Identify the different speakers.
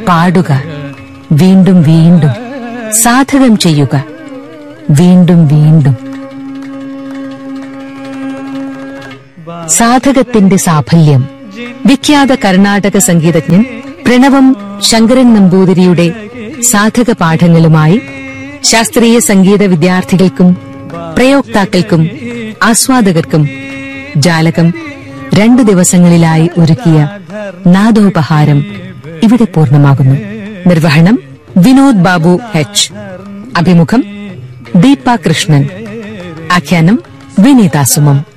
Speaker 1: പാടുക വീണ്ടും വീണ്ടും സാധകം ചെയ്യുക വീണ്ടും വീണ്ടും സാധകത്തിന്റെ സാഫല്യം വിഖ്യാത കർണാടക സംഗീതജ്ഞൻ പ്രണവം ശങ്കരൻ നമ്പൂതിരിയുടെ സാധക പാഠങ്ങളുമായി ശാസ്ത്രീയ സംഗീത വിദ്യാർത്ഥികൾക്കും പ്രയോക്താക്കൾക്കും ആസ്വാദകർക്കും ജാലകം രണ്ടു ദിവസങ്ങളിലായി ഒരുക്കിയ നാദോപഹാരം ഇവിടെ പൂർണ്ണമാകുന്നു നിർവഹണം വിനോദ് ബാബു എച്ച് അഭിമുഖം ദീപ കൃഷ്ണൻ ആഖ്യാനം വിനീത സുമം